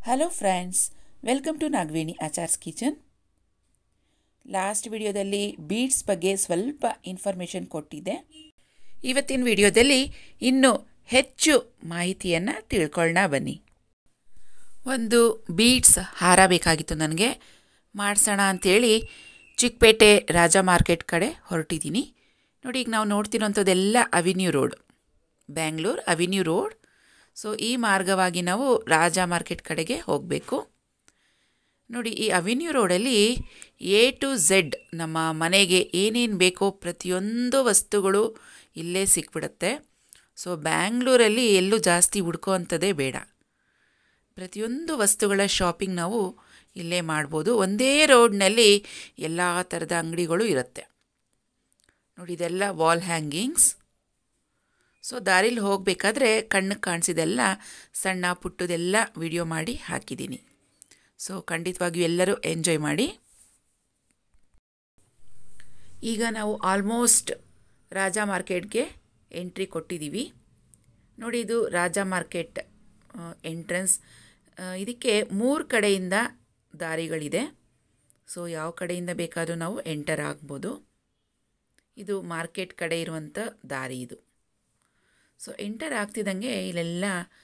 hello friends welcome to Nagaveni Achar's kitchen last ವಿಡಿಯೋದಲ್ಲಿ beads ಬಗ್ಗೆ ಸ್ವಲ್ಪ ಇನ್ಫಾರ್ಮೇಷನ್ ಕೊಟ್ಟಿದ್ದೆ ಇವತ್ತಿನ ವಿಡಿಯೋದಲ್ಲಿ ಇನ್ನೂ ಹೆಚ್ಚು ಮಾಹಿತಿಯನ್ನು ತಿಳ್ಕೊಳ್ಳೋಣ ಬನ್ನಿ ಒಂದು ಬೀಡ್ಸ್ ಹಾರ ಬೇಕಾಗಿತ್ತು ನನಗೆ ಮಾಡಿಸೋಣ ಅಂಥೇಳಿ ಚಿಕ್ಕಪೇಟೆ ರಾಜ ಮಾರ್ಕೆಟ್ ಕಡೆ ಹೊರಟಿದ್ದೀನಿ ನೋಡಿ ಈಗ ನಾವು ನೋಡ್ತಿರೋಂಥದ್ದೆಲ್ಲ avenue road Bangalore avenue road so ಈ ಮಾರ್ಗವಾಗಿ ನಾವು ರಾಜ ಮಾರ್ಕೆಟ್ ಕಡೆಗೆ ಹೋಗಬೇಕು ನೋಡಿ ಈ ಅವಿನ್ಯೂ ರೋಡಲ್ಲಿ ಎ ಟು ಝೆಡ್ ನಮ್ಮ ಮನೆಗೆ ಏನೇನು ಬೇಕೋ ಪ್ರತಿಯೊಂದು ವಸ್ತುಗಳು ಇಲ್ಲೇ ಸಿಕ್ಬಿಡುತ್ತೆ ಸೊ ಬ್ಯಾಂಗ್ಳೂರಲ್ಲಿ ಎಲ್ಲೂ ಜಾಸ್ತಿ ಹುಡ್ಕೋ ಅಂಥದ್ದೇ ಬೇಡ ಪ್ರತಿಯೊಂದು ವಸ್ತುಗಳ ಶಾಪಿಂಗ್ ನಾವು ಇಲ್ಲೇ ಮಾಡ್ಬೋದು ಒಂದೇ ರೋಡ್ನಲ್ಲಿ ಎಲ್ಲ ಥರದ ಅಂಗಡಿಗಳು ಇರುತ್ತೆ ನೋಡಿ ಇದೆಲ್ಲ ವಾಲ್ ಹ್ಯಾಂಗಿಂಗ್ಸ್ ಸೊ ದಾರಿಲಿ ಹೋಗಬೇಕಾದ್ರೆ ಕಣ್ಣಿಗೆ ಕಾಣಿಸಿದೆಲ್ಲ ಸಣ್ಣ ಪುಟ್ಟದೆಲ್ಲ ವಿಡಿಯೋ ಮಾಡಿ ಹಾಕಿದ್ದೀನಿ ಸೊ ಖಂಡಿತವಾಗಿಯೂ ಎಲ್ಲರೂ ಎಂಜಾಯ್ ಮಾಡಿ ಈಗ ನಾವು ಆಲ್ಮೋಸ್ಟ್ ರಾಜ ಮಾರ್ಕೆಟ್ಗೆ ಎಂಟ್ರಿ ಕೊಟ್ಟಿದ್ದೀವಿ ನೋಡಿ ಇದು ರಾಜ ಮಾರ್ಕೆಟ್ ಎಂಟ್ರೆನ್ಸ್ ಇದಕ್ಕೆ ಮೂರು ಕಡೆಯಿಂದ ದಾರಿಗಳಿದೆ ಸೊ ಯಾವ ಕಡೆಯಿಂದ ಬೇಕಾದರೂ ನಾವು ಎಂಟರ್ ಆಗ್ಬೋದು ಇದು ಮಾರ್ಕೆಟ್ ಕಡೆ ಇರುವಂಥ ದಾರಿ ಇದು ಸೊ ಎಂಟರ್ ಆಗ್ತಿದ್ದಂಗೆ ಇಲ್ಲೆಲ್ಲ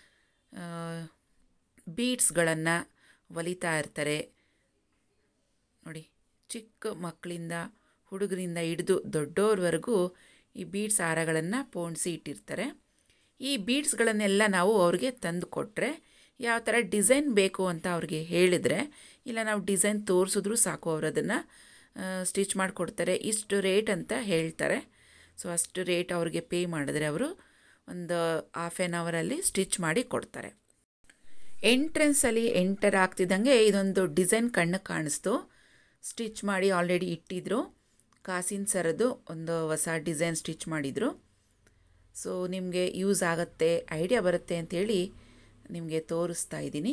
ಬೀಡ್ಸ್ಗಳನ್ನು ಒಲಿತಾ ಇರ್ತಾರೆ ನೋಡಿ ಚಿಕ್ಕ ಮಕ್ಕಳಿಂದ ಹುಡುಗರಿಂದ ಹಿಡಿದು ದೊಡ್ಡವ್ರವರೆಗೂ ಈ ಬೀಡ್ಸ್ ಹಾರಗಳನ್ನು ಪೋಣಿಸಿ ಇಟ್ಟಿರ್ತಾರೆ ಈ ಬೀಡ್ಸ್ಗಳನ್ನೆಲ್ಲ ನಾವು ಅವ್ರಿಗೆ ತಂದು ಕೊಟ್ಟರೆ ಯಾವ ಥರ ಡಿಸೈನ್ ಬೇಕು ಅಂತ ಅವ್ರಿಗೆ ಹೇಳಿದರೆ ಇಲ್ಲ ನಾವು ಡಿಸೈನ್ ತೋರಿಸಿದ್ರೂ ಸಾಕು ಅವರು ಅದನ್ನು ಸ್ಟಿಚ್ ಮಾಡಿಕೊಡ್ತಾರೆ ಇಷ್ಟು ರೇಟ್ ಅಂತ ಹೇಳ್ತಾರೆ ಸೊ ಅಷ್ಟು ರೇಟ್ ಅವ್ರಿಗೆ ಪೇ ಮಾಡಿದ್ರೆ ಅವರು ಒಂದು ಹಾಫ್ ಆ್ಯನ್ ಅವರಲ್ಲಿ ಸ್ಟಿಚ್ ಮಾಡಿ ಕೊಡ್ತಾರೆ ಎಂಟ್ರೆನ್ಸಲ್ಲಿ ಎಂಟರ್ ಆಗ್ತಿದ್ದಂಗೆ ಇದೊಂದು ಡಿಸೈನ್ ಕಣ್ಣಿಗೆ ಕಾಣಿಸ್ತು ಸ್ಟಿಚ್ ಮಾಡಿ ಆಲ್ರೆಡಿ ಇಟ್ಟಿದ್ರು ಕಾಸಿನ ಸರದ್ದು ಒಂದು ಹೊಸ ಡಿಸೈನ್ ಸ್ಟಿಚ್ ಮಾಡಿದರು ಸೊ ನಿಮಗೆ ಯೂಸ್ ಆಗುತ್ತೆ ಐಡಿಯಾ ಬರುತ್ತೆ ಅಂಥೇಳಿ ನಿಮಗೆ ತೋರಿಸ್ತಾ ಇದ್ದೀನಿ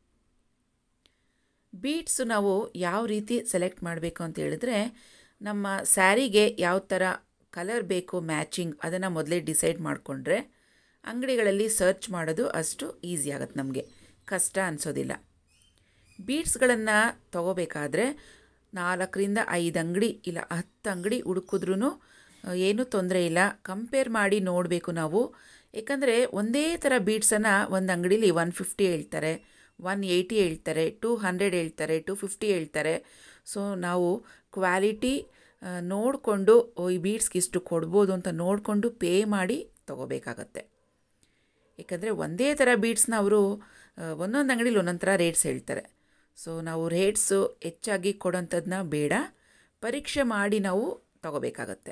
ಬೀಟ್ಸು ನಾವು ಯಾವ ರೀತಿ ಸೆಲೆಕ್ಟ್ ಮಾಡಬೇಕು ಅಂತ ಹೇಳಿದ್ರೆ ನಮ್ಮ ಸ್ಯಾರಿಗೆ ಯಾವ ಥರ ಕಲರ್ ಬೇಕು ಮ್ಯಾಚಿಂಗ್ ಅದನ್ನು ಮೊದಲೇ ಡಿಸೈಡ್ ಮಾಡಿಕೊಂಡ್ರೆ ಅಂಗಡಿಗಳಲ್ಲಿ ಸರ್ಚ್ ಮಾಡೋದು ಅಷ್ಟು ಈಸಿ ಆಗುತ್ತೆ ನಮಗೆ ಕಷ್ಟ ಅನಿಸೋದಿಲ್ಲ ಬೀಡ್ಸ್ಗಳನ್ನು ತೊಗೋಬೇಕಾದ್ರೆ ನಾಲ್ಕರಿಂದ ಐದು ಅಂಗಡಿ ಇಲ್ಲ ಹತ್ತು ಅಂಗಡಿ ಹುಡುಕಿದ್ರೂ ಏನೂ ತೊಂದರೆ ಇಲ್ಲ ಕಂಪೇರ್ ಮಾಡಿ ನೋಡಬೇಕು ನಾವು ಏಕೆಂದರೆ ಒಂದೇ ಥರ ಬೀಡ್ಸನ್ನು ಒಂದು ಅಂಗಡೀಲಿ ಒನ್ ಫಿಫ್ಟಿ ಹೇಳ್ತಾರೆ ಒನ್ ಏಯ್ಟಿ ಹೇಳ್ತಾರೆ ಟೂ ಹಂಡ್ರೆಡ್ ಹೇಳ್ತಾರೆ ಟೂ ಫಿಫ್ಟಿ ಹೇಳ್ತಾರೆ ಸೊ ನಾವು ಕ್ವಾಲಿಟಿ ನೋಡಿಕೊಂಡು ಈ ಬೀಡ್ಸ್ಗೆ ಇಷ್ಟು ಕೊಡ್ಬೋದು ಅಂತ ನೋಡಿಕೊಂಡು ಪೇ ಮಾಡಿ ತೊಗೋಬೇಕಾಗತ್ತೆ ಏಕೆಂದರೆ ಒಂದೇ ಥರ ಬೀಡ್ಸ್ನ ಅವರು ಒಂದೊಂದು ಅಂಗಡೀಲಿ ಒಂದೊಂದು ಥರ ರೇಟ್ಸ್ ಹೇಳ್ತಾರೆ ಸೊ ನಾವು ರೇಟ್ಸು ಹೆಚ್ಚಾಗಿ ಕೊಡೋಂಥದ್ದನ್ನ ಬೇಡ ಪರೀಕ್ಷೆ ಮಾಡಿ ನಾವು ತಗೋಬೇಕಾಗತ್ತೆ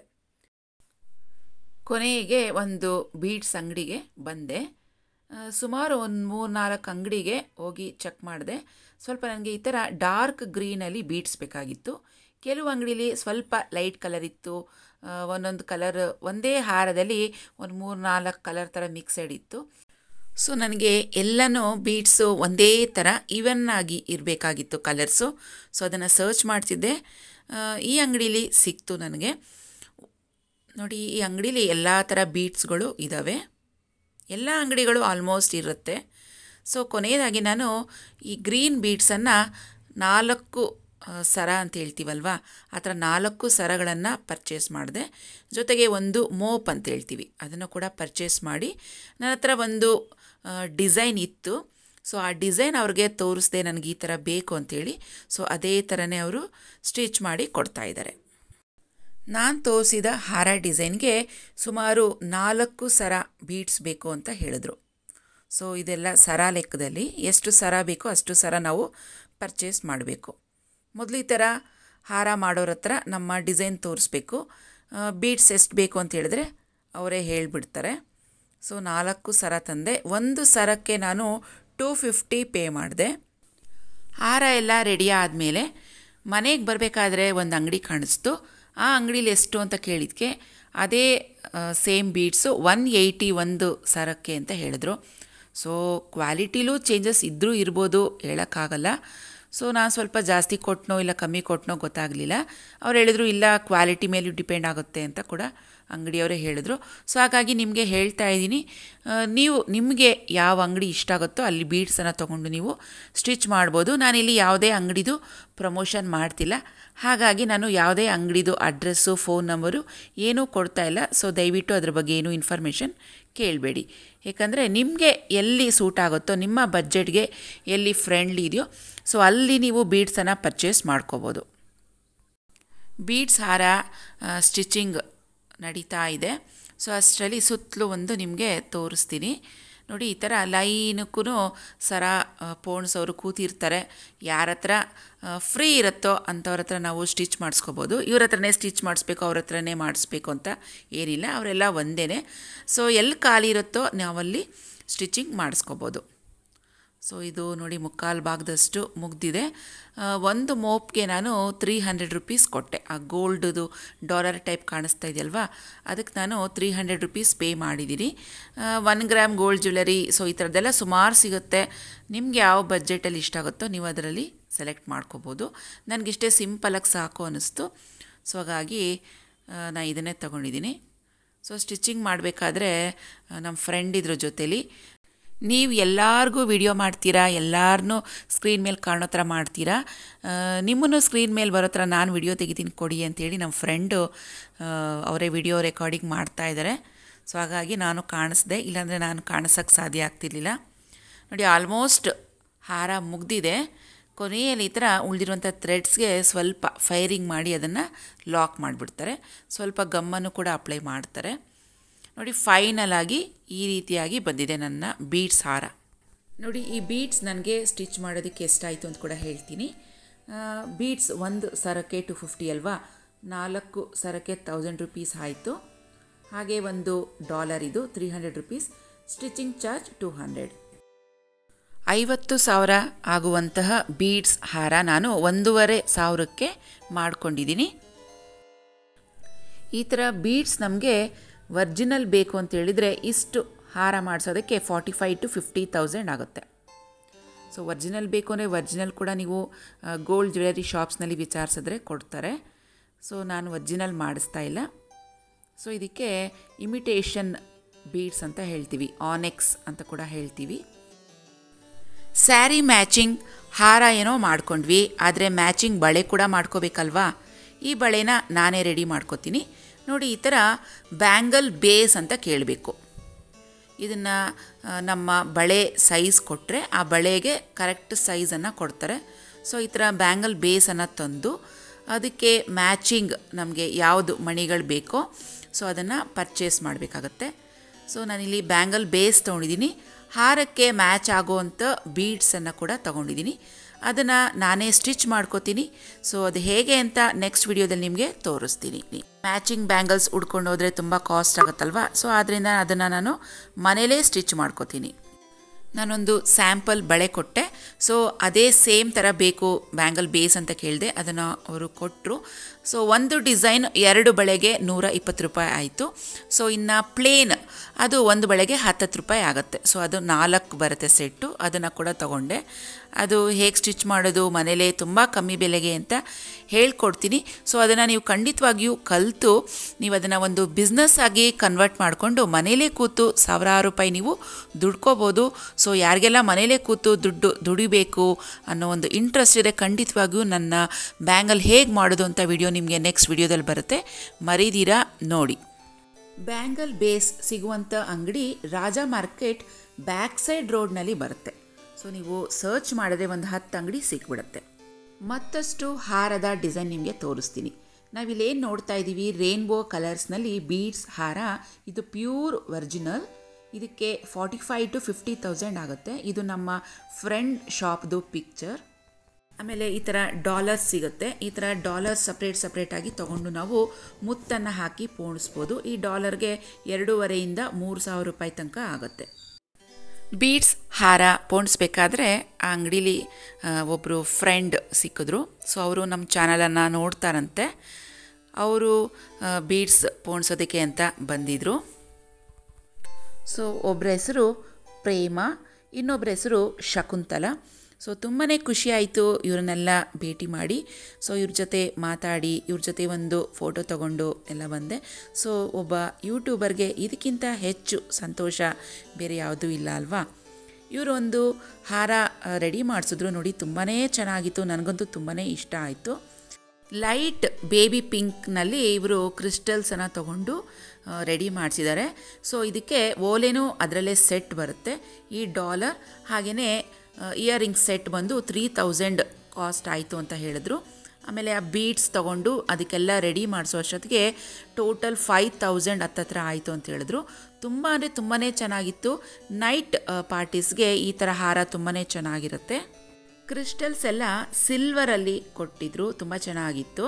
ಕೊನೆಗೆ ಒಂದು ಬೀಡ್ಸ್ ಅಂಗಡಿಗೆ ಬಂದೆ ಸುಮಾರು ಒಂದು ಮೂರು ನಾಲ್ಕು ಅಂಗಡಿಗೆ ಹೋಗಿ ಚೆಕ್ ಮಾಡಿದೆ ಸ್ವಲ್ಪ ನನಗೆ ಈ ಥರ ಡಾರ್ಕ್ ಗ್ರೀನಲ್ಲಿ ಬೀಡ್ಸ್ ಬೇಕಾಗಿತ್ತು ಕೆಲವು ಅಂಗಡೀಲಿ ಸ್ವಲ್ಪ ಲೈಟ್ ಕಲರ್ ಇತ್ತು ಒಂದೊಂದು ಕಲರ್ ಒಂದೇ ಹಾರದಲ್ಲಿ ಒಂದು ಮೂರು ನಾಲ್ಕು ಕಲರ್ ಥರ ಮಿಕ್ಸೆಡ್ ಇತ್ತು ಸೊ ನನಗೆ ಎಲ್ಲನೂ ಬೀಡ್ಸು ಒಂದೇ ಥರ ಈವನ್ ಆಗಿ ಇರಬೇಕಾಗಿತ್ತು ಕಲರ್ಸು ಸೊ ಅದನ್ನು ಸರ್ಚ್ ಮಾಡ್ತಿದ್ದೆ ಈ ಅಂಗಡೀಲಿ ಸಿಕ್ತು ನನಗೆ ನೋಡಿ ಈ ಅಂಗಡೀಲಿ ಎಲ್ಲ ಥರ ಬೀಡ್ಸ್ಗಳು ಇದ್ದಾವೆ ಎಲ್ಲ ಅಂಗಡಿಗಳು ಆಲ್ಮೋಸ್ಟ್ ಇರುತ್ತೆ ಸೊ ಕೊನೆಯದಾಗಿ ನಾನು ಈ ಗ್ರೀನ್ ಬೀಡ್ಸನ್ನು ನಾಲ್ಕು ಸರ ಅಂತ ಹೇಳ್ತೀವಲ್ವ ಆ ಥರ ನಾಲ್ಕು ಸರಗಳನ್ನು ಪರ್ಚೇಸ್ ಮಾಡಿದೆ ಜೊತೆಗೆ ಒಂದು ಮೋಪ್ ಅಂತ ಹೇಳ್ತೀವಿ ಅದನ್ನು ಕೂಡ ಪರ್ಚೇಸ್ ಮಾಡಿ ನನ್ನ ಹತ್ರ ಒಂದು ಡಿಸೈನ್ ಇತ್ತು ಸೊ ಆ ಡಿಸೈನ್ ಅವ್ರಿಗೆ ತೋರಿಸ್ದೆ ನನಗೆ ಈ ಥರ ಬೇಕು ಅಂಥೇಳಿ ಸೊ ಅದೇ ಥರನೇ ಅವರು ಸ್ಟಿಚ್ ಮಾಡಿ ಕೊಡ್ತಾ ಇದ್ದಾರೆ ನಾನು ತೋರಿಸಿದ ಹಾರ ಡಿಸೈನ್ಗೆ ಸುಮಾರು ನಾಲ್ಕು ಸರ ಬೀಡ್ಸ್ ಬೇಕು ಅಂತ ಹೇಳಿದ್ರು ಸೊ ಇದೆಲ್ಲ ಸರ ಲೆಕ್ಕದಲ್ಲಿ ಎಷ್ಟು ಸರ ಬೇಕೋ ಅಷ್ಟು ಸರ ನಾವು ಪರ್ಚೇಸ್ ಮಾಡಬೇಕು ಮೊದಲು ಈ ಥರ ಹಾರ ಮಾಡೋರ ಹತ್ರ ನಮ್ಮ ಡಿಸೈನ್ ತೋರಿಸ್ಬೇಕು ಬೀಡ್ಸ್ ಎಷ್ಟು ಬೇಕು ಅಂತ ಹೇಳಿದ್ರೆ ಅವರೇ ಹೇಳಿಬಿಡ್ತಾರೆ ಸೊ ನಾಲ್ಕು ಸರ ತಂದೆ ಒಂದು ಸರಕ್ಕೆ ನಾನು ಟೂ ಫಿಫ್ಟಿ ಪೇ ಮಾಡಿದೆ ಹಾರ ಎಲ್ಲ ರೆಡಿ ಆದಮೇಲೆ ಮನೆಗೆ ಬರಬೇಕಾದ್ರೆ ಒಂದು ಅಂಗಡಿ ಕಾಣಿಸ್ತು ಆ ಅಂಗಡೀಲಿ ಎಷ್ಟು ಅಂತ ಕೇಳಿದ್ಕೆ ಅದೇ ಸೇಮ್ ಬೀಡ್ಸು ಒನ್ ಏಯ್ಟಿ ಒಂದು ಸರಕ್ಕೆ ಅಂತ ಹೇಳಿದ್ರು ಸೊ ಕ್ವಾಲಿಟಿಲೂ ಚೇಂಜಸ್ ಇದ್ದರೂ ಇರ್ಬೋದು ಹೇಳೋಕ್ಕಾಗಲ್ಲ ಸೊ ನಾನು ಸ್ವಲ್ಪ ಜಾಸ್ತಿ ಕೊಟ್ಟನೋ ಇಲ್ಲ ಕಮ್ಮಿ ಕೊಟ್ಟನೋ ಗೊತ್ತಾಗಲಿಲ್ಲ ಅವ್ರು ಹೇಳಿದ್ರು ಇಲ್ಲ ಕ್ವಾಲಿಟಿ ಮೇಲೂ ಡಿಪೆಂಡ್ ಆಗುತ್ತೆ ಅಂತ ಕೂಡ ಅಂಗಡಿಯವರೇ ಹೇಳಿದ್ರು ಸೊ ಹಾಗಾಗಿ ನಿಮಗೆ ಹೇಳ್ತಾ ಇದ್ದೀನಿ ಆ, ನೀವು ನಿಮಗೆ ಯಾವ ಅಂಗಡಿ ಇಷ್ಟ ಆಗುತ್ತೋ ಅಲ್ಲಿ ಬೀಡ್ಸನ್ನು ತೊಗೊಂಡು ನೀವು ಸ್ಟಿಚ್ ಮಾಡ್ಬೋದು ನಾನಿಲ್ಲಿ ಯಾವುದೇ ಅಂಗಡಿದು ಪ್ರಮೋಷನ್ ಮಾಡ್ತಿಲ್ಲ ಹಾಗಾಗಿ ನಾನು ಯಾವುದೇ ಅಂಗಡಿದು ಅಡ್ರೆಸ್ಸು ಫೋನ್ ನಂಬರು ಏನೂ ಕೊಡ್ತಾ ಇಲ್ಲ ಸೊ ದಯವಿಟ್ಟು ಅದ್ರ ಬಗ್ಗೆ ಏನೂ ಇನ್ಫಾರ್ಮೇಷನ್ ಕೇಳಬೇಡಿ ಏಕೆಂದರೆ ನಿಮಗೆ ಎಲ್ಲಿ ಸೂಟ್ ಆಗುತ್ತೋ ನಿಮ್ಮ ಬಡ್ಜೆಟ್ಗೆ ಎಲ್ಲಿ ಫ್ರೆಂಡ್ಲಿ ಇದೆಯೋ ಸೊ ಅಲ್ಲಿ ನೀವು ಬೀಡ್ಸನ್ನು ಪರ್ಚೇಸ್ ಮಾಡ್ಕೋಬೋದು ಬೀಡ್ಸ್ ಹಾರ ಸ್ಟಿಚಿಂಗ್ ನಡೀತಾ ಇದೆ ಸೊ ಅಷ್ಟರಲ್ಲಿ ಸುತ್ತಲೂ ಒಂದು ನಿಮಗೆ ತೋರಿಸ್ತೀನಿ ನೋಡಿ ಈ ಥರ ಲೈನಕ್ಕೂ ಸರ ಪೋಣಿಸೋರು ಕೂತಿರ್ತಾರೆ ಯಾರ ಹತ್ರ ಫ್ರೀ ಇರುತ್ತೋ ಅಂಥವ್ರ ಹತ್ರ ನಾವು ಸ್ಟಿಚ್ ಮಾಡಿಸ್ಕೋಬೋದು ಇವ್ರ ಹತ್ರನೇ ಸ್ಟಿಚ್ ಮಾಡಿಸ್ಬೇಕು ಅವ್ರ ಹತ್ರನೇ ಮಾಡಿಸ್ಬೇಕು ಅಂತ ಏನಿಲ್ಲ ಅವರೆಲ್ಲ ಒಂದೇ ಸೊ ಎಲ್ಲಿ ಖಾಲಿ ಇರುತ್ತೋ ನಾವಲ್ಲಿ ಸ್ಟಿಚಿಂಗ್ ಮಾಡಿಸ್ಕೋಬೋದು ಸೊ ಇದು ನೋಡಿ ಮುಕ್ಕಾಲು ಭಾಗದಷ್ಟು ಮುಗ್ದಿದೆ ಆ, ಒಂದು ಮೋಪ್ಗೆ ನಾನು ತ್ರೀ ಹಂಡ್ರೆಡ್ ರುಪೀಸ್ ಕೊಟ್ಟೆ ಆ ಗೋಲ್ಡ್ದು ಡಾಲರ್ ಟೈಪ್ ಕಾಣಿಸ್ತಾ ಇದೆಯಲ್ವಾ ಅದಕ್ಕೆ ನಾನು ತ್ರೀ ಹಂಡ್ರೆಡ್ ರುಪೀಸ್ ಪೇ ಮಾಡಿದ್ದೀನಿ one gram gold jewellery so ಈ ಥರದ್ದೆಲ್ಲ ಸುಮಾರು ಸಿಗುತ್ತೆ ನಿಮ್ಗೆ ಯಾವ ಬಜೆಟಲ್ಲಿ ಇಷ್ಟ ಆಗುತ್ತೋ ನೀವು ಅದರಲ್ಲಿ ಸೆಲೆಕ್ಟ್ ಮಾಡ್ಕೋಬೋದು ನನಗಿಷ್ಟೇ ಸಿಂಪಲಾಗಿ ಸಾಕು ಅನ್ನಿಸ್ತು ಸೊ ಹಾಗಾಗಿ ನಾನು ಇದನ್ನೇ ತೊಗೊಂಡಿದ್ದೀನಿ ಸೊ ಸ್ಟಿಚಿಂಗ್ ಮಾಡಬೇಕಾದ್ರೆ ನಮ್ಮ ಫ್ರೆಂಡ್ ಇದ್ರ ಜೊತೇಲಿ ನೀವು ಎಲ್ಲರಿಗೂ ವಿಡಿಯೋ ಮಾಡ್ತೀರಾ ಎಲ್ಲರನ್ನೂ ಸ್ಕ್ರೀನ್ ಮೇಲೆ ಕಾಣೋ ಥರ ಮಾಡ್ತೀರಾ ನಿಮ್ಮನ್ನು ಸ್ಕ್ರೀನ್ ಮೇಲೆ ಬರೋ ಥರ ನಾನು ವಿಡಿಯೋ ತೆಗಿತೀನಿ ಕೊಡಿ ಅಂತೇಳಿ ನಮ್ಮ ಫ್ರೆಂಡು ಅವರೇ ವಿಡಿಯೋ ರೆಕಾರ್ಡಿಂಗ್ ಮಾಡ್ತಾ ಇದ್ದಾರೆ ಸೊ ಹಾಗಾಗಿ ನಾನು ಕಾಣಿಸ್ದೆ ಇಲ್ಲಾಂದರೆ ನಾನು ಕಾಣಿಸೋಕ್ಕೆ ಸಾಧ್ಯ ಆಗ್ತಿರ್ಲಿಲ್ಲ ನೋಡಿ ಆಲ್ಮೋಸ್ಟ್ ಹಾರ ಮುಗ್ದಿದೆ ಕೊನೆಯಲ್ಲಿ ಈ ಥರ ಉಳಿದಿರುವಂಥ ಥ್ರೆಡ್ಸ್ಗೆ ಸ್ವಲ್ಪ ಫೈರಿಂಗ್ ಮಾಡಿ ಅದನ್ನು ಲಾಕ್ ಮಾಡಿಬಿಡ್ತಾರೆ ಸ್ವಲ್ಪ ಗಮ್ಮನ್ನು ಕೂಡ ಅಪ್ಲೈ ಮಾಡ್ತಾರೆ ನೋಡಿ ಫೈನಲ್ ಆಗಿ ಈ ರೀತಿಯಾಗಿ ಬಂದಿದೆ ನನ್ನ ಬೀಡ್ಸ್ ಹಾರ ನೋಡಿ ಈ ಬೀಡ್ಸ್ ನನಗೆ ಸ್ಟಿಚ್ ಮಾಡೋದಕ್ಕೆ ಎಷ್ಟಾಯಿತು ಅಂತ ಕೂಡ ಹೇಳ್ತೀನಿ ಬೀಡ್ಸ್ ಒಂದು ಸರಕ್ಕೆ ಟು ಫಿಫ್ಟಿ ಅಲ್ವಾ ನಾಲ್ಕು ಸರಕ್ಕೆ ತೌಸಂಡ್ ರುಪೀಸ್ ಆಯಿತು ಹಾಗೆ ಒಂದು ಡಾಲರ್ ಇದು three hundred rupees stitching charge two hundred ಐವತ್ತು ಸಾವಿರ ಆಗುವಂತಹ ಬೀಡ್ಸ್ ಹಾರ ನಾನು ಒಂದೂವರೆ ಸಾವಿರಕ್ಕೆ ಮಾಡ್ಕೊಂಡಿದ್ದೀನಿ ಈ ಥರ ಬೀಡ್ಸ್ ನಮಗೆ ವರ್ಜಿನಲ್ ಬೇಕು ಅಂತ ಹೇಳಿದರೆ ಇಷ್ಟು ಹಾರ ಮಾಡಿಸೋದಕ್ಕೆ forty five to fifty thousand ಆಗುತ್ತೆ ಸೊ ಒರ್ಜಿನಲ್ ಬೇಕು ಅಂದರೆ ಒರ್ಜಿನಲ್ ಕೂಡ ನೀವು ಗೋಲ್ಡ್ ಜ್ಯುವೆಲರಿ ಶಾಪ್ಸ್ನಲ್ಲಿ ವಿಚಾರಿಸಿದ್ರೆ ಕೊಡ್ತಾರೆ ಸೊ ನಾನು ಒರ್ಜಿನಲ್ ಮಾಡಿಸ್ತಾ ಇಲ್ಲ ಸೊ ಇದಕ್ಕೆ ಇಮಿಟೇಷನ್ ಬೀಡ್ಸ್ ಅಂತ ಹೇಳ್ತೀವಿ ಆನೆಕ್ಸ್ ಅಂತ ಕೂಡ ಹೇಳ್ತೀವಿ ಸ್ಯಾರಿ ಮ್ಯಾಚಿಂಗ್ ಹಾರ ಏನೋ ಮಾಡ್ಕೊಂಡ್ವಿ ಆದರೆ ಮ್ಯಾಚಿಂಗ್ ಬಳೆ ಕೂಡ ಮಾಡ್ಕೋಬೇಕಲ್ವಾ ಈ ಬಳೆನ ನಾನೇ ರೆಡಿ ಮಾಡ್ಕೋತೀನಿ ನೋಡಿ ಈ ಥರ ಬ್ಯಾಂಗಲ್ ಬೇಸ್ ಅಂತ ಕೇಳಬೇಕು ಇದನ್ನು ನಮ್ಮ ಬಳೆ ಸೈಜ್ ಕೊಟ್ಟರೆ ಆ ಬಳೆಗೆ ಕರೆಕ್ಟ್ ಸೈಜನ್ನು ಕೊಡ್ತಾರೆ ಸೊ ಈ ಥರ ಬ್ಯಾಂಗಲ್ ಬೇಸನ್ನು ತಂದು ಅದಕ್ಕೆ ಮ್ಯಾಚಿಂಗ್ ನಮಗೆ ಯಾವುದು ಮಣಿಗಳು ಬೇಕೋ ಸೊ ಅದನ್ನು ಪರ್ಚೇಸ್ ಮಾಡಬೇಕಾಗತ್ತೆ ಸೊ ನಾನಿಲ್ಲಿ ಬ್ಯಾಂಗಲ್ ಬೇಸ್ ತೊಗೊಂಡಿದ್ದೀನಿ ಹಾರಕ್ಕೆ ಮ್ಯಾಚ್ ಆಗೋವಂಥ ಬೀಡ್ಸನ್ನು ಕೂಡ ತೊಗೊಂಡಿದ್ದೀನಿ ಅದನ್ನು ನಾನೇ ಸ್ಟಿಚ್ ಮಾಡ್ಕೋತೀನಿ ಸೊ ಅದು ಹೇಗೆ ಅಂತ ನೆಕ್ಸ್ಟ್ ವಿಡಿಯೋದಲ್ಲಿ ನಿಮಗೆ ತೋರಿಸ್ತೀನಿ ಮ್ಯಾಚಿಂಗ್ ಬ್ಯಾಂಗಲ್ಸ್ ಉಡ್ಕೊಂಡು ಹೋದರೆ ತುಂಬ ಕಾಸ್ಟ್ ಆಗುತ್ತಲ್ವ ಸೊ ಆದ್ದರಿಂದ ಅದನ್ನು ನಾನು ಮನೇಲೇ ಸ್ಟಿಚ್ ಮಾಡ್ಕೋತೀನಿ ನಾನೊಂದು ಸ್ಯಾಂಪಲ್ ಬಳೆ ಕೊಟ್ಟೆ ಸೊ ಅದೇ ಸೇಮ್ ಥರ ಬೇಕು ಬ್ಯಾಂಗಲ್ ಬೇಸ್ ಅಂತ ಕೇಳಿದೆ ಅದನ್ನು ಅವರು ಕೊಟ್ಟರು ಸೊ ಒಂದು ಡಿಸೈನ್ ಎರಡು ಬಳೆಗೆ ನೂರ ಇಪ್ಪತ್ತು ರೂಪಾಯಿ ಆಯಿತು ಸೊ ಇನ್ನು ಪ್ಲೇನ್ ಅದು ಒಂದು ಬಳೆಗೆ ಹತ್ತತ್ತು ರೂಪಾಯಿ ಆಗುತ್ತೆ ಸೊ ಅದು ನಾಲ್ಕು ಬರುತ್ತೆ ಸೆಟ್ಟು ಅದನ್ನು ಕೂಡ ತಗೊಂಡೆ ಅದು ಹೇಗೆ ಸ್ಟಿಚ್ ಮಾಡೋದು ಮನೇಲೇ ತುಂಬ ಕಮ್ಮಿ ಬೆಲೆಗೆ ಅಂತ ಹೇಳ್ಕೊಡ್ತೀನಿ ಸೊ ಅದನ್ನು ನೀವು ಖಂಡಿತವಾಗಿಯೂ ಕಲಿತು ನೀವು ಅದನ್ನು ಒಂದು ಬಿಸ್ನೆಸ್ ಆಗಿ ಕನ್ವರ್ಟ್ ಮಾಡಿಕೊಂಡು ಮನೇಲೇ ಕೂತು ಸಾವಿರಾರು ರೂಪಾಯಿ ನೀವು ದುಡ್ಕೋಬೋದು ಸೊ ಯಾರಿಗೆಲ್ಲ ಮನೇಲೇ ಕೂತು ದುಡ್ಡು ದುಡಿಬೇಕು ಅನ್ನೋ ಒಂದು ಇಂಟ್ರೆಸ್ಟ್ ಇದೆ ಖಂಡಿತವಾಗಿಯೂ ನನ್ನ ಬ್ಯಾಂಗಲ್ ಹೇಗೆ ಮಾಡೋದು ಅಂತ ವಿಡಿಯೋ ನಿಮಗೆ ನೆಕ್ಸ್ಟ್ ವಿಡಿಯೋದಲ್ಲಿ ಬರುತ್ತೆ ಮರೀದಿರಾ ನೋಡಿ ಬ್ಯಾಂಗಲ್ ಬೇಸ್ ಸಿಗುವಂಥ ಅಂಗಡಿ ರಾಜ ಮಾರ್ಕೆಟ್ ಬ್ಯಾಕ್ ಸೈಡ್ ರೋಡ್ನಲ್ಲಿ ಬರುತ್ತೆ ಸೊ ನೀವು ಸರ್ಚ್ ಮಾಡಿದ್ರೆ ಒಂದು ಹತ್ತು ಅಂಗಡಿ ಸಿಕ್ಬಿಡುತ್ತೆ ಮತ್ತಷ್ಟು ಹಾರದ ಡಿಸೈನ್ ನಿಮಗೆ ತೋರಿಸ್ತೀನಿ ನಾವಿಲ್ಲೇನು ನೋಡ್ತಾ ಇದ್ದೀವಿ ರೇನ್ಬೋ ಕಲರ್ಸ್ನಲ್ಲಿ ಬೀಡ್ಸ್ ಹಾರ ಇದು ಪ್ಯೂರ್ ಒರಿಜಿನಲ್ ಇದಕ್ಕೆ forty five to fifty thousand ಆಗುತ್ತೆ ಇದು ನಮ್ಮ ಫ್ರೆಂಡ್ ಶಾಪ್ದು ಪಿಕ್ಚರ್ ಆಮೇಲೆ ಈ ಥರ ಡಾಲರ್ಸ್ ಸಿಗುತ್ತೆ ಈ ಥರ ಡಾಲರ್ಸ್ ಸಪ್ರೇಟ್ ಸಪ್ರೇಟಾಗಿ ತೊಗೊಂಡು ನಾವು ಮುತ್ತನ್ನು ಹಾಕಿ ಪೋಣಿಸ್ಬೋದು ಈ ಡಾಲರ್ಗೆ ಎರಡೂವರೆಯಿಂದ ಮೂರು ಸಾವಿರ ರೂಪಾಯಿ ತನಕ ಆಗುತ್ತೆ ಬೀಡ್ಸ್ ಹಾರ ಪೋಣಿಸ್ಬೇಕಾದ್ರೆ ಆ ಅಂಗಡೀಲಿ ಒಬ್ಬರು ಫ್ರೆಂಡ್ ಸಿಕ್ಕಿದ್ರು ಸೊ ಅವರು ನಮ್ಮ ಚಾನಲನ್ನು ನೋಡ್ತಾರಂತೆ ಅವರು ಬೀಡ್ಸ್ ಪೋಣಿಸೋದಕ್ಕೆ ಅಂತ ಬಂದಿದ್ದರು ಸೊ ಒಬ್ಬರ ಹೆಸರು ಪ್ರೇಮ ಇನ್ನೊಬ್ಬರ ಹೆಸರು ಶಕುಂತಲ ಸೊ ತುಂಬಾ ಖುಷಿ ಆಯಿತು ಇವ್ರನ್ನೆಲ್ಲ ಭೇಟಿ ಮಾಡಿ ಸೊ ಇವ್ರ ಜೊತೆ ಮಾತಾಡಿ ಇವ್ರ ಜೊತೆ ಒಂದು ಫೋಟೋ ತಗೊಂಡು ಎಲ್ಲ ಬಂದೆ ಸೊ ಒಬ್ಬ ಯೂಟ್ಯೂಬರ್ಗೆ ಇದಕ್ಕಿಂತ ಹೆಚ್ಚು ಸಂತೋಷ ಬೇರೆ ಯಾವುದೂ ಇಲ್ಲ ಅಲ್ವಾ ಇವರು ಒಂದು ಹಾರ ರೆಡಿ ಮಾಡಿಸಿದ್ರು ನೋಡಿ ತುಂಬಾ ಚೆನ್ನಾಗಿತ್ತು ನನಗಂತೂ ತುಂಬಾ ಇಷ್ಟ ಆಯಿತು ಲೈಟ್ ಬೇಬಿ ಪಿಂಕ್ನಲ್ಲಿ ಇವರು ಕ್ರಿಸ್ಟಲ್ಸನ್ನು ತಗೊಂಡು ರೆಡಿ ಮಾಡಿಸಿದ್ದಾರೆ ಸೊ ಇದಕ್ಕೆ ಓಲೆನೂ ಅದರಲ್ಲೇ ಸೆಟ್ ಬರುತ್ತೆ ಈ ಡಾಲರ್ ಹಾಗೆಯೇ ಇಯರಿಂಗ್ ಸೆಟ್ ಬಂದು ತ್ರೀ ತೌಸಂಡ್ ಕಾಸ್ಟ್ ಆಯಿತು ಅಂತ ಹೇಳಿದ್ರು ಆಮೇಲೆ ಆ ಬೀಡ್ಸ್ ತೊಗೊಂಡು ಅದಕ್ಕೆಲ್ಲ ರೆಡಿ ಮಾಡಿಸೋ ಅಷ್ಟೊತ್ತಿಗೆ ಟೋಟಲ್ ಫೈವ್ ತೌಸಂಡ್ ಹತ್ತತ್ರ ಆಯಿತು ಅಂತ ಹೇಳಿದ್ರು ತುಂಬ ಅಂದರೆ ತುಂಬಾ ಚೆನ್ನಾಗಿತ್ತು ನೈಟ್ ಪಾರ್ಟೀಸ್ಗೆ ಈ ಥರ ಹಾರ ತುಂಬಾ ಚೆನ್ನಾಗಿರುತ್ತೆ ಕ್ರಿಸ್ಟಲ್ಸ್ ಎಲ್ಲ ಸಿಲ್ವರಲ್ಲಿ ಕೊಟ್ಟಿದ್ರು ತುಂಬ ಚೆನ್ನಾಗಿತ್ತು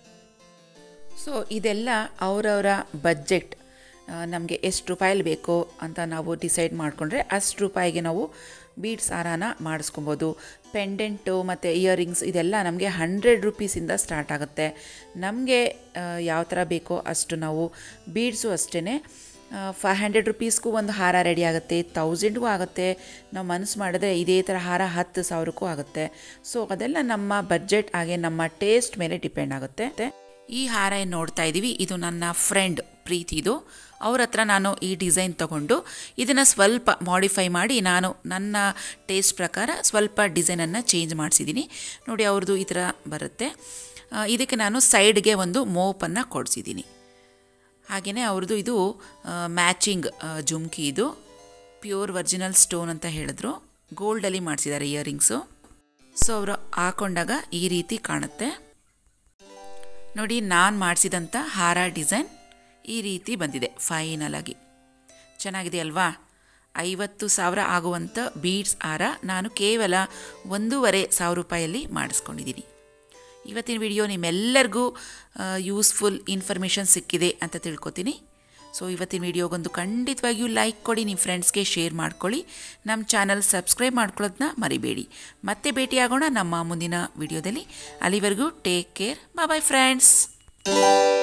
ಸೊ ಇದೆಲ್ಲ ಅವರವರ ಬಜೆಟ್ ನಮಗೆ ಎಷ್ಟು ರೂಪಾಯಲ್ಲಿ ಬೇಕೋ ಅಂತ ನಾವು ಡಿಸೈಡ್ ಮಾಡಿಕೊಂಡ್ರೆ ಅಷ್ಟು ರೂಪಾಯಿಗೆ ನಾವು ಬೀಡ್ಸ್ ಹಾರಾನ ಮಾಡಿಸ್ಕೊಬೋದು ಪೆಂಡೆಂಟು ಮತ್ತು ಇಯರಿಂಗ್ಸ್ ಇದೆಲ್ಲ ನಮಗೆ ಹಂಡ್ರೆಡ್ ರುಪೀಸಿಂದ ಸ್ಟಾರ್ಟ್ ಆಗುತ್ತೆ ನಮಗೆ ಯಾವ ಥರ ಬೇಕೋ ಅಷ್ಟು ನಾವು ಬೀಡ್ಸು ಅಷ್ಟೇ ಫೈವ್ ಹಂಡ್ರೆಡ್ ರುಪೀಸ್ಗೂ ಒಂದು ಹಾರ ರೆಡಿ ಆಗುತ್ತೆ ತೌಸಂಡ್ಗೂ ಆಗುತ್ತೆ ನಾವು ಮನಸ್ಸು ಮಾಡಿದ್ರೆ ಇದೇ ಥರ ಹಾರ ಹತ್ತು ಸಾವಿರಕ್ಕೂ ಆಗುತ್ತೆ ಸೊ ಅದೆಲ್ಲ ನಮ್ಮ ಬಡ್ಜೆಟ್ ಹಾಗೆ ನಮ್ಮ ಟೇಸ್ಟ್ ಮೇಲೆ ಡಿಪೆಂಡ್ ಆಗುತ್ತೆ ಈ ಹಾರ ಏನು ನೋಡ್ತಾ ಇದ್ದೀವಿ ಇದು ನನ್ನ ಫ್ರೆಂಡ್ ಪ್ರೀತಿದು ಅವ್ರ ಹತ್ರ ನಾನು ಈ ಡಿಸೈನ್ ತಗೊಂಡು ಇದನ್ನು ಸ್ವಲ್ಪ ಮಾಡಿಫೈ ಮಾಡಿ ನಾನು ನನ್ನ ಟೇಸ್ಟ್ ಪ್ರಕಾರ ಸ್ವಲ್ಪ ಡಿಸೈನನ್ನು ಚೇಂಜ್ ಮಾಡಿಸಿದ್ದೀನಿ ನೋಡಿ ಅವ್ರದ್ದು ಈ ಥರ ಬರುತ್ತೆ ಇದಕ್ಕೆ ನಾನು ಸೈಡ್ಗೆ ಒಂದು ಮೋಪನ್ನು ಕೊಡಿಸಿದ್ದೀನಿ ಹಾಗೆಯೇ ಅವ್ರದ್ದು ಇದು ಮ್ಯಾಚಿಂಗ್ ಜುಮ್ಕಿ ಇದು ಪ್ಯೂರ್ ಒರಿಜಿನಲ್ ಸ್ಟೋನ್ ಅಂತ ಹೇಳಿದ್ರು ಗೋಲ್ಡಲ್ಲಿ ಮಾಡಿಸಿದ್ದಾರೆ ಇಯರಿಂಗ್ಸು ಸೊ ಅವರು ಹಾಕೊಂಡಾಗ ಈ ರೀತಿ ಕಾಣುತ್ತೆ ನೋಡಿ ನಾನು ಮಾಡಿಸಿದಂಥ ಹಾರ ಡಿಸೈನ್ ಈ ರೀತಿ ಬಂದಿದೆ ಫೈನಲ್ ಆಗಿ ಚೆನ್ನಾಗಿದೆ ಅಲ್ವಾ ಐವತ್ತು ಸಾವಿರ ಆಗುವಂಥ ಬೀಡ್ಸ್ ಹಾರ ನಾನು ಕೇವಲ ಒಂದೂವರೆ ಸಾವಿರ ರೂಪಾಯಲ್ಲಿ ಮಾಡಿಸ್ಕೊಂಡಿದ್ದೀನಿ ಇವತ್ತಿನ ವಿಡಿಯೋ ನಿಮ್ಮೆಲ್ಲರಿಗೂ ಯೂಸ್ಫುಲ್ ಇನ್ಫಾರ್ಮೇಷನ್ ಸಿಕ್ಕಿದೆ ಅಂತ ತಿಳ್ಕೊತೀನಿ ಸೊ ಇವತ್ತಿನ ವಿಡಿಯೋಗೊಂದು ಖಂಡಿತವಾಗಿಯೂ ಲೈಕ್ ಕೊಡಿ ನಿಮ್ಮ ಫ್ರೆಂಡ್ಸ್ಗೆ ಶೇರ್ ಮಾಡ್ಕೊಳ್ಳಿ ನಮ್ಮ ಚಾನಲ್ ಸಬ್ಸ್ಕ್ರೈಬ್ ಮಾಡ್ಕೊಳ್ಳೋದನ್ನ ಮರಿಬೇಡಿ ಮತ್ತೆ ಭೇಟಿಯಾಗೋಣ ನಮ್ಮ ಮುಂದಿನ ವಿಡಿಯೋದಲ್ಲಿ ಅಲ್ಲಿವರೆಗೂ ಟೇಕ್ ಕೇರ್ ಬಾಯ್ ಫ್ರೆಂಡ್ಸ್